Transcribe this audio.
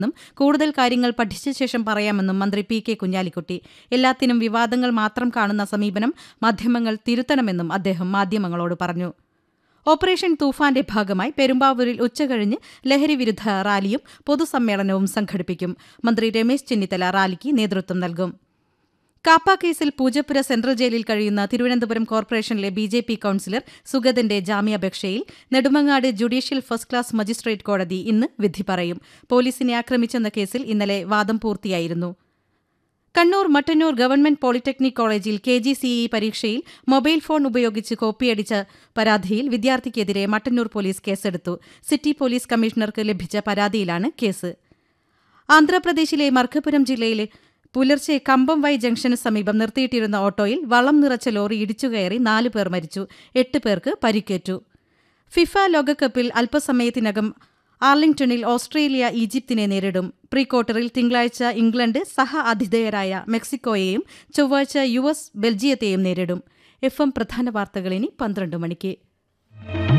ും കൂടുതൽ കാര്യങ്ങൾ പഠിച്ച ശേഷം പറയാമെന്നും മന്ത്രി പി കെ കുഞ്ഞാലിക്കുട്ടി എല്ലാത്തിനും വിവാദങ്ങൾ മാത്രം കാണുന്ന സമീപനം മാധ്യമങ്ങൾ തിരുത്തണമെന്നും അദ്ദേഹം മാധ്യമങ്ങളോട് പറഞ്ഞു ഓപ്പറേഷൻ തൂഫാന്റെ ഭാഗമായി പെരുമ്പാവൂരിൽ ഉച്ചകഴിഞ്ഞ് ലഹരിവിരുദ്ധ റാലിയും പൊതുസമ്മേളനവും സംഘടിപ്പിക്കും മന്ത്രി രമേശ് ചെന്നിത്തല റാലിക്ക് നേതൃത്വം നൽകും കാപ്പ കേസിൽ പൂജപ്പുര സെൻട്രൽ ജയിലിൽ കഴിയുന്ന തിരുവനന്തപുരം കോർപ്പറേഷനിലെ ബി ജെ പി കൌൺസിലർ സുഗതന്റെ ജാമ്യാപേക്ഷയിൽ Nedumangad judicial first class magistrate കോടതി ഇന്ന് വിധി പറയും പോലീസിനെ ആക്രമിച്ചെന്ന കേസിൽ ഇന്നലെ വാദം പൂർത്തിയായിരുന്നു കണ്ണൂർ മട്ടന്നൂർ ഗവൺമെന്റ് പോളിടെക്നിക് കോളേജിൽ കെ ജി സിഇ പരീക്ഷയിൽ മൊബൈൽ ഫോൺ ഉപയോഗിച്ച് കോപ്പിയടിച്ച പരാതിയിൽ വിദ്യാർത്ഥിക്കെതിരെ മട്ടന്നൂർ പോലീസ് കേസെടുത്തു സിറ്റി പോലീസ് കമ്മീഷണർക്ക് ലഭിച്ച പരാതിയിലാണ് കേസ് ആന്ധ്രാപ്രദേശിലെ മർക്കപുരം ജില്ലയിലെ പുലർച്ചെ കമ്പം വൈ ജംഗ്ഷന് സമീപം നിർത്തിയിട്ടിരുന്ന ഓട്ടോയിൽ വളം നിറച്ച ലോറി ഇടിച്ചുകയറി നാല് പേർ മരിച്ചു എട്ട് പേർക്ക് പരിക്കേറ്റു ഫിഫ ലോകകപ്പിൽ അല്പസമയത്തിനകം ആർലിംഗ്ടണിൽ ഓസ്ട്രേലിയ ഈജിപ്തിനെ നേരിടും പ്രീ ക്വാർട്ടറിൽ തിങ്കളാഴ്ച ഇംഗ്ലണ്ട് സഹ ആതിഥേയരായ മെക്സിക്കോയെയും ചൊവ്വാഴ്ച യു എസ് ബെൽജിയത്തെയും നേരിടും എഫ് എം പ്രധാന വാർത്തകൾ ഇനി പന്ത്രണ്ട് മണിക്ക്